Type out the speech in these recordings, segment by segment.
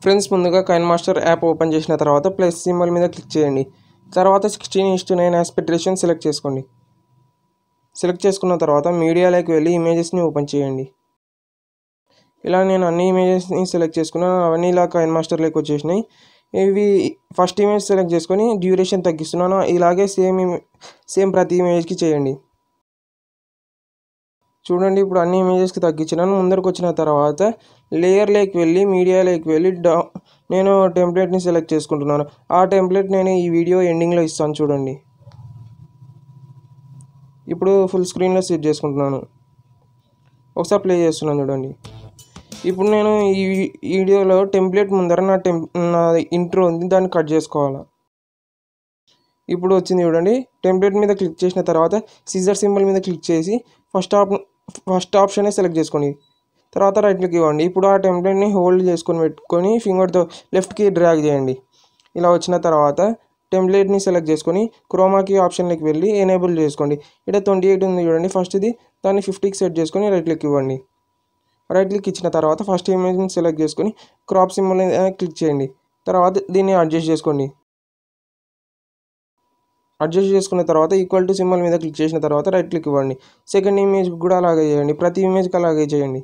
friends ముందుగా Kine master app open చేసిన తర్వాత ప్లస్ సింబల్ మీద క్లిక్ చేయండి తర్వాత సిక్స్టీన్ ఇస్ట్ నైన్ ఆస్పెక్ట్ రేషన్ సెలెక్ట్ చేసుకోండి సెలెక్ట్ చేసుకున్న తర్వాత మీడియాలోకి వెళ్ళి ఇమేజెస్ని ఓపెన్ చేయండి ఇలా నేను అన్ని ఇమేజెస్ని సెలెక్ట్ చేసుకున్నాను అవన్నీ ఇలా కైన్ మాస్టర్లోకి వచ్చేసినాయి ఇవి ఫస్ట్ ఇమేజ్ సెలెక్ట్ చేసుకొని డ్యూరేషన్ తగ్గిస్తున్నాను ఇలాగే సేమ్ సేమ్ ప్రతి ఇమేజ్కి చేయండి చూడండి ఇప్పుడు అన్ని ఇమేజెస్కి తగ్గించినాను ముందరకు వచ్చిన తర్వాత లేయర్లోకి వెళ్ళి మీడియాలోకి వెళ్ళి డా నేను టెంప్లెట్ని సెలెక్ట్ చేసుకుంటున్నాను ఆ టెంప్లెట్ నేను ఈ వీడియో ఎండింగ్లో ఇస్తాను చూడండి ఇప్పుడు ఫుల్ స్క్రీన్లో సెట్ చేసుకుంటున్నాను ఒకసారి ప్లే చేస్తున్నాను చూడండి ఇప్పుడు నేను ఈ వీడియోలో టెంప్లెట్ ముందర నా టెం నా ఇంట్రో ఉంది దాన్ని కట్ చేసుకోవాలి ఇప్పుడు వచ్చింది చూడండి టెంప్లెట్ మీద క్లిక్ చేసిన తర్వాత సీజర్ సింబల్ మీద క్లిక్ చేసి ఫస్ట్ ఆప్ ఫస్ట్ ఆప్షనే సెలెక్ట్ చేసుకోండి తర్వాత రైట్ క్లిక్ ఇవ్వండి ఇప్పుడు ఆ టెంప్లెట్ని హోల్డ్ చేసుకొని పెట్టుకొని ఫింగర్తో లెఫ్ట్కి డ్రాగ్ చేయండి ఇలా వచ్చిన తర్వాత టెంప్లెట్ని సెలెక్ట్ చేసుకొని క్రోమాకి ఆప్షన్లోకి వెళ్ళి ఎనేబుల్ చేసుకోండి ఇక్కడ ట్వంటీ ఎయిట్ ఉంది చూడండి ఫస్ట్ది దాన్ని ఫిఫ్టీకి సెట్ చేసుకొని రైట్ క్లిక్ ఇవ్వండి రైట్ క్లిక్ ఇచ్చిన తర్వాత ఫస్ట్ ఇమేజ్ని సెలెక్ట్ చేసుకొని క్రాప్ సింబల్ క్లిక్ చేయండి తర్వాత దీన్ని అడ్జస్ట్ చేసుకోండి అడ్జస్ట్ చేసుకున్న తర్వాత ఈక్వల్ టు సింబల్ మీద క్లిక్ చేసిన తర్వాత రైట్ క్లిక్ ఇవ్వండి సెకండ్ ఇమేజ్ కూడా అలాగే చేయండి ప్రతి ఇమేజ్కి అలాగే చేయండి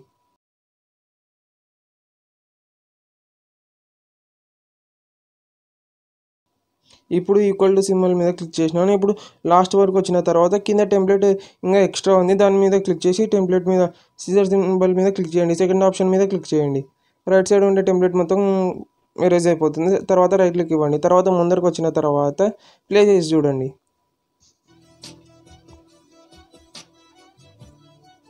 ఇప్పుడు ఈక్వల్ టు సింబల్ మీద క్లిక్ చేసినాను ఇప్పుడు లాస్ట్ వరకు వచ్చిన తర్వాత కింద టెంప్లెట్ ఇంకా ఎక్స్ట్రా ఉంది దాని మీద క్లిక్ చేసి టెంప్లెట్ మీద సీజర్ సింబల్ మీద క్లిక్ చేయండి సెకండ్ ఆప్షన్ మీద క్లిక్ చేయండి రైట్ సైడ్ ఉండే టెంప్లెట్ మొత్తం ఎరేజ్ అయిపోతుంది తర్వాత రైట్ క్లిక్ ఇవ్వండి తర్వాత ముందరకు వచ్చిన తర్వాత ప్లే చేసి చూడండి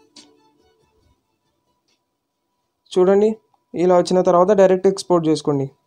చూడండి ఇలా వచ్చిన తర్వాత డైరెక్ట్ ఎక్స్పోర్ట్ చేసుకోండి